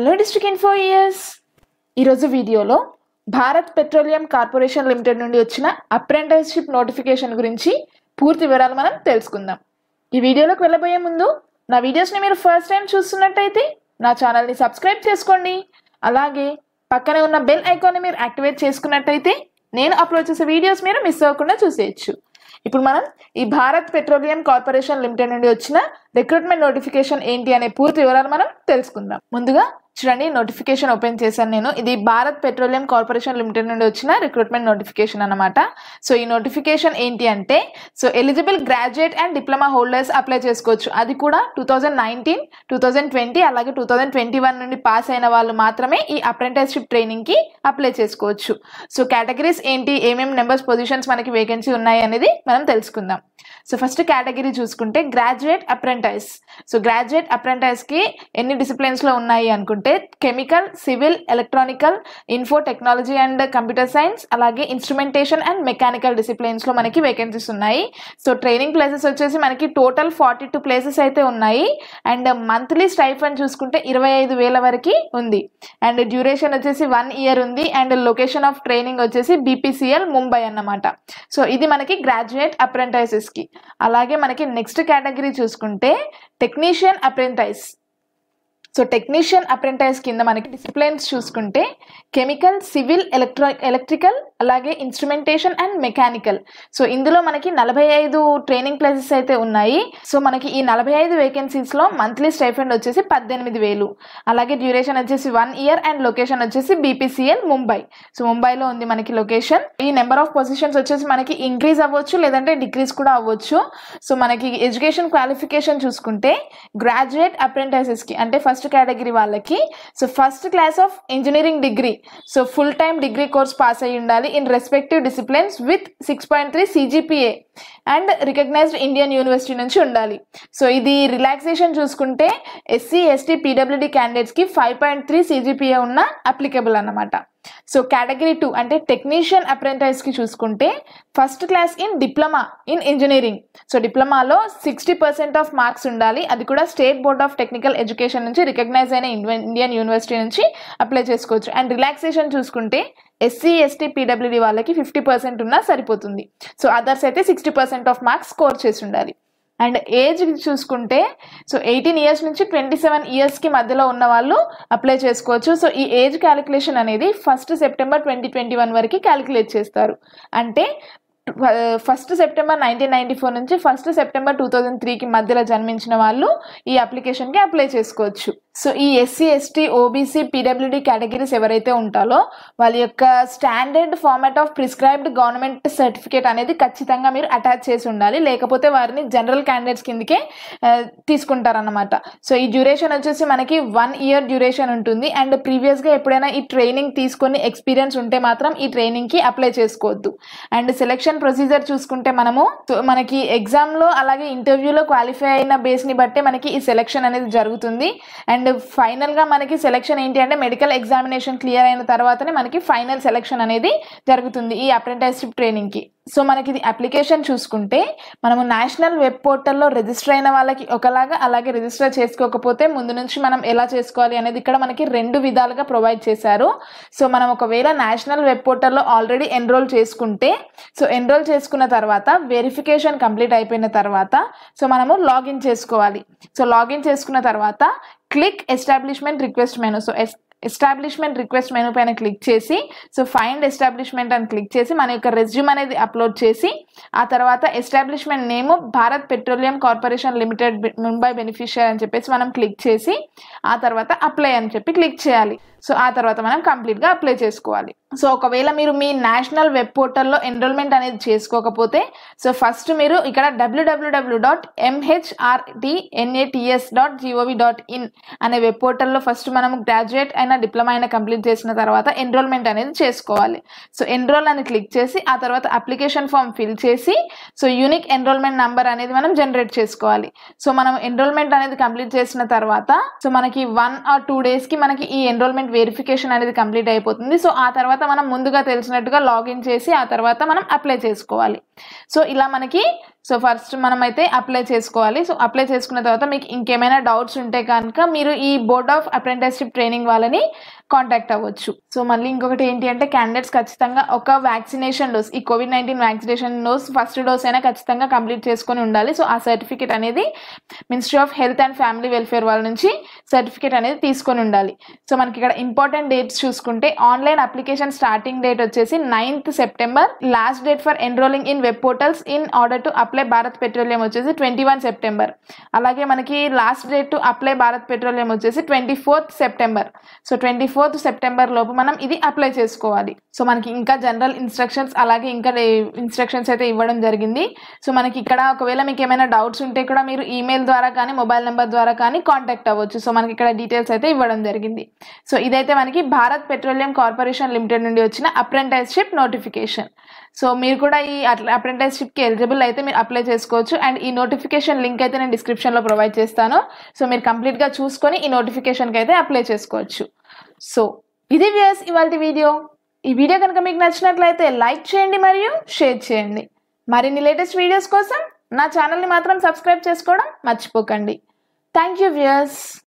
hello district info years ఈరోజు వీడియోలో Bharat Petroleum Corporation limited నుండి వచ్చిన అప్రెంటిస్షిప్ నోటిఫికేషన్ గురించి పూర్తి వివరాలు మనం తెలుసుకుందాం ఈ వీడియోలోకి వెళ్ళబోయే ముందు నా వీడియోస్ని మీరు ఫస్ట్ టైం చూస్తున్నట్టయితే నా ఛానల్ని సబ్స్క్రైబ్ చేసుకోండి అలాగే పక్కనే ఉన్న బెల్ ఐకాన్ని మీరు యాక్టివేట్ చేసుకున్నట్టయితే నేను అప్లోడ్ చేసే వీడియోస్ మీరు మిస్ అవ్వకుండా చూసేయచ్చు ఇప్పుడు మనం ఈ భారత్ పెట్రోలియం కార్పొరేషన్ లిమిటెడ్ నుండి వచ్చిన రిక్రూట్మెంట్ నోటిఫికేషన్ ఏంటి అనే పూర్తి వివరాలు మనం తెలుసుకుందాం ముందుగా చూడండి నోటిఫికేషన్ ఓపెన్ చేశాను నేను ఇది భారత్ పెట్రోలియం కార్పొరేషన్ లిమిటెడ్ నుండి వచ్చిన రిక్రూట్మెంట్ నోటిఫికేషన్ అన్నమాట సో ఈ నోటిఫికేషన్ ఏంటి అంటే so eligible graduate and diploma holders apply చేసుకోవచ్చు అది కూడా two thousand nineteen two thousand twenty అలాగే టూ థౌజండ్ ట్వంటీ వన్ నుండి పాస్ అయిన వాళ్ళు మాత్రమే ఈ అప్రెంటిస్షిప్ ట్రైనింగ్కి అప్లై చేసుకోవచ్చు సో కేటగిరీస్ ఏంటి ఏమేమి నెంబర్స్ పొజిషన్స్ మనకి వేకెన్సీ ఉన్నాయి అనేది మనం తెలుసుకుందాం సో ఫస్ట్ కేటగిరీ చూసుకుంటే గ్రాడ్యుయేట్ అప్రెంటైస్ సో గ్రాడ్యుయేట్ అప్రెంటైస్కి ఎన్ని డిసిప్లిన్స్లో ఉన్నాయి అనుకుంటే chemical civil electrical info technology and computer science అలాగే ఇన్స్ట్రుమెంటేషన్ అండ్ మెకానికల్ డిసిప్లిన్స్లో మనకి వేకెన్సీస్ ఉన్నాయి సో ట్రైనింగ్ ప్లేసెస్ వచ్చేసి మనకి టోటల్ ఫార్టీ టూ ప్లేసెస్ అయితే ఉన్నాయి అండ్ మంత్లీ స్టైఫండ్ చూసుకుంటే ఇరవై ఐదు వేల వరకు ఉంది అండ్ డ్యూరేషన్ వచ్చేసి వన్ ఇయర్ ఉంది అండ్ లొకేషన్ ఆఫ్ ట్రైనింగ్ వచ్చేసి బీపీసీఎల్ ముంబై అన్నమాట సో ఇది మనకి గ్రాడ్యుయేట్ అప్రెంటైసెస్కి అలాగే మనకి నెక్స్ట్ కేటగిరీ చూసుకుంటే technician apprentice so technician apprentice కింద మనకి డిసిప్లిన్స్ చూసుకుంటే కెమికల్ సివిల్ ఎలక్ట్రో ఎలక్ట్రికల్ అలాగే ఇన్స్ట్రుమెంటేషన్ అండ్ మెకానికల్ సో ఇందులో మనకి నలభై ఐదు ట్రైనింగ్ ప్లేసెస్ అయితే ఉన్నాయి సో మనకి ఈ నలభై ఐదు వేకెన్సీస్లో మంత్లీ స్టైఫండ్ వచ్చేసి పద్దెనిమిది వేలు అలాగే డ్యూరేషన్ వచ్చేసి వన్ ఇయర్ అండ్ లొకేషన్ వచ్చేసి బీపీసీఎల్ ముంబై సో ముంబైలో ఉంది మనకి లొకేషన్ ఈ నెంబర్ ఆఫ్ పొజిషన్స్ వచ్చేసి మనకి ఇంక్రీజ్ అవ్వచ్చు లేదంటే డిక్రీజ్ కూడా అవ్వచ్చు సో మనకి ఎడ్యుకేషన్ క్వాలిఫికేషన్ చూసుకుంటే గ్రాడ్యుయేట్ అప్రెంటైసెస్కి అంటే ఫస్ట్ కేటగిరీ వాళ్ళకి so first class of engineering degree so full time degree course pass అయ్యి ఉండాలి in respective disciplines with six point three CGPA and recognised Indian university నుంచి ఉండాలి సో ఇది రిలాక్సేషన్ చూసుకుంటే ఎస్సీ ఎస్టీ పీడబ్ల్యూడి క్యాండిడేట్స్కి five point three CGPA ఉన్న applicable అన్నమాట so category two అంటే టెక్నీషియన్ అప్రెంటైజ్కి చూసుకుంటే first class in diploma in engineering so డిప్లొమాలో sixty percent of marks ఉండాలి అది కూడా state board of technical education నుంచి రికగ్నైజ్ అయిన ఇండియన్ యూనివర్సిటీ నుంచి అప్లై చేసుకోవచ్చు అండ్ రిలాక్సేషన్ చూసుకుంటే ఎస్సీ ఎస్టీ పీడబ్ల్యూడి వాళ్ళకి ఫిఫ్టీ పర్సెంట్ ఉన్నా సరిపోతుంది సో అదర్స్ అయితే sixty percent of marks score చేసి ఉండాలి అండ్ ఏజ్ చూసుకుంటే సో ఎయిటీన్ ఇయర్స్ నుంచి ట్వంటీ సెవెన్ ఇయర్స్కి మధ్యలో ఉన్న వాళ్ళు అప్లై చేసుకోవచ్చు సో ఈ ఏజ్ క్యాలిక్యులేషన్ అనేది first September twenty twenty one వరకు క్యాలిక్యులేట్ చేస్తారు అంటే first September nineteen ninety four నుంచి ఫస్ట్ సెప్టెంబర్ టూ థౌజండ్ త్రీకి మధ్యలో జన్మించిన వాళ్ళు ఈ అప్లికేషన్కి అప్లై చేసుకోవచ్చు సో ఈ SC ST OBC PWD categories ఎవరైతే ఉంటారో వాళ్ళ యొక్క standard format of prescribed government certificate అనేది ఖచ్చితంగా మీరు అటాచ్ చేసి ఉండాలి లేకపోతే వారిని జనరల్ క్యాండిడేట్స్ కిందకే తీసుకుంటారన్నమాట సో ఈ డ్యూరేషన్ వచ్చేసి మనకి వన్ ఇయర్ డ్యూరేషన్ ఉంటుంది అండ్ ప్రీవియస్గా ఎప్పుడైనా ఈ ట్రైనింగ్ తీసుకొని ఎక్స్పీరియన్స్ ఉంటే మాత్రం ఈ ట్రైనింగ్కి అప్లై చేసుకోవద్దు అండ్ సెలెక్షన్ ప్రొసీజర్ చూసుకుంటే మనము మనకి ఎగ్జామ్లో అలాగే ఇంటర్వ్యూలో క్వాలిఫై అయిన బేస్ని బట్టే మనకి ఈ సెలెక్షన్ అనేది జరుగుతుంది అండ్ ఫైనల్గా మనకి సెలెక్షన్ ఏంటి అంటే మెడికల్ ఎగ్జామినేషన్ క్లియర్ అయిన తర్వాతనే మనకి ఫైనల్ సెలెక్షన్ అనేది జరుగుతుంది ఈ అప్రెంటిస్షిప్ ట్రైనింగ్కి సో మనకి ఇది అప్లికేషన్ చూసుకుంటే మనము నేషనల్ వెబ్ పోర్టల్లో రిజిస్టర్ అయిన వాళ్ళకి ఒకలాగా అలాగే రిజిస్టర్ చేసుకోకపోతే ముందు నుంచి మనం ఎలా చేసుకోవాలి అనేది ఇక్కడ మనకి రెండు విధాలుగా ప్రొవైడ్ చేశారు సో మనం ఒకవేళ నేషనల్ వెబ్ పోర్టల్లో ఆల్రెడీ ఎన్రోల్ చేసుకుంటే సో ఎన్రోల్ చేసుకున్న తర్వాత వెరిఫికేషన్ కంప్లీట్ అయిపోయిన తర్వాత సో మనము లాగిన్ చేసుకోవాలి సో లాగిన్ చేసుకున్న తర్వాత click establishment request menu so ఎస్ ఎస్టాబ్లిష్మెంట్ రిక్వెస్ట్ మెనూ పైన క్లిక్ చేసి సో ఫైండ్ ఎస్టాబ్లిష్మెంట్ అని క్లిక్ చేసి మన యొక్క రెజ్యూమ్ అనేది అప్లోడ్ చేసి ఆ తర్వాత establishment name Bharat Petroleum Corporation Limited Mumbai beneficiary అని చెప్పేసి మనం క్లిక్ చేసి ఆ తర్వాత అప్లై అని చెప్పి క్లిక్ చేయాలి సో ఆ తర్వాత మనం కంప్లీట్గా అప్లై చేసుకోవాలి సో ఒకవేళ మీరు మీ నేషనల్ వెబ్ పోర్టల్లో ఎన్రోల్మెంట్ అనేది చేసుకోకపోతే సో ఫస్ట్ మీరు ఇక్కడ WWW dot MHRDNATS dot GOV dot in అనే వెబ్ పోర్టల్లో ఫస్ట్ మనం గ్రాడ్యుయేట్ అయినా డిప్లొమా అయినా కంప్లీట్ చేసిన తర్వాత ఎన్రోల్మెంట్ అనేది చేసుకోవాలి సో ఎన్రోల్ అని క్లిక్ చేసి ఆ తర్వాత అప్లికేషన్ ఫామ్ ఫిల్ చేసి సో యూనిక్ ఎన్రోల్మెంట్ నెంబర్ అనేది మనం జనరేట్ చేసుకోవాలి సో మనం ఎన్రోల్మెంట్ అనేది కంప్లీట్ చేసిన తర్వాత సో మనకి వన్ ఆర్ టూ డేస్కి మనకి ఈ ఎన్రోల్మెంట్ వెరిఫికేషన్ అనేది కంప్లీట్ అయిపోతుంది సో ఆ తర్వాత మనం ముందుగా తెలిసినట్టుగా లాగిన్ చేసి ఆ తర్వాత మనం అప్లై చేసుకోవాలి సో ఇలా మనకి సో ఫస్ట్ మనం అయితే అప్లై చేసుకోవాలి సో అప్లై చేసుకున్న తర్వాత మీకు ఇంకేమైనా డౌట్స్ ఉంటే కనుక మీరు ఈ బోర్డ్ ఆఫ్ అప్రెంటిస్షిప్ ట్రైనింగ్ వాళ్ళని కాంటాక్ట్ అవ్వచ్చు సో మళ్ళీ ఇంకొకటి ఏంటి అంటే క్యాండిడేట్స్ ఖచ్చితంగా ఒక వ్యాక్సినేషన్ డోస్ ఈ COVID nineteen vaccination dose first dose అయినా ఖచ్చితంగా కంప్లీట్ చేసుకొని ఉండాలి సో ఆ సర్టిఫికేట్ అనేది ministry of health and family welfare వాళ్ళ నుంచి సర్టిఫికేట్ అనేది తీసుకొని ఉండాలి సో మనకి ఇక్కడ ఇంపార్టెంట్ డేట్స్ చూసుకుంటే ఆన్లైన్ అప్లికేషన్ స్టార్టింగ్ డేట్ వచ్చేసి ninth September last date for enrolling in web portals in order to apply Bharat Petroleum వచ్చేసి ట్వంటీ వన్ సెప్టెంబర్ అలాగే మనకి last date to apply Bharat Petroleum వచ్చేసి twenty fourth September so twenty fourth September లోపు మనం ఇది apply చేసుకోవాలి so మనకి ఇంకా జనరల్ ఇన్స్ట్రక్షన్స్ అలాగే ఇంకా ఇన్స్ట్రక్షన్స్ అయితే ఇవ్వడం జరిగింది సో మనకి ఇక్కడ ఒకవేళ మీకు ఏమైనా డౌట్స్ ఉంటే కూడా మీరు ఈమెయిల్ ద్వారా కానీ మొబైల్ నెంబర్ ద్వారా కానీ కాంటాక్ట్ అవ్వచ్చు సో మనకి ఇక్కడ డీటెయిల్స్ అయితే ఇవ్వడం జరిగింది సో ఇదైతే మనకి భారత్ పెట్రోలియం కార్పొరేషన్ లిమిటెడ్ నుండి వచ్చిన అప్రెంటిస్షిప్ నోటిఫికేషన్ సో మీరు కూడా ఈ అప్రెంటిస్షిప్కి ఎలిజిబుల్ అయితే మీరు అప్లై చేసుకోవచ్చు అండ్ ఈ నోటిఫికేషన్ లింక్ అయితే నేను డిస్క్రిప్షన్లో ప్రొవైడ్ చేస్తాను సో మీరు కంప్లీట్గా చూసుకొని ఈ నోటిఫికేషన్కి అయితే అప్లై చేసుకోవచ్చు సో ఇది వ్యూస్ ఇవాళ వీడియో ఈ వీడియో కనుక మీకు నచ్చినట్లయితే లైక్ చేయండి మరియు షేర్ చేయండి మరిన్ని లేటెస్ట్ వీడియోస్ కోసం నా ఛానల్ని మాత్రం సబ్స్క్రైబ్ చేసుకోవడం మర్చిపోకండి థ్యాంక్ యూ వ్యూయర్స్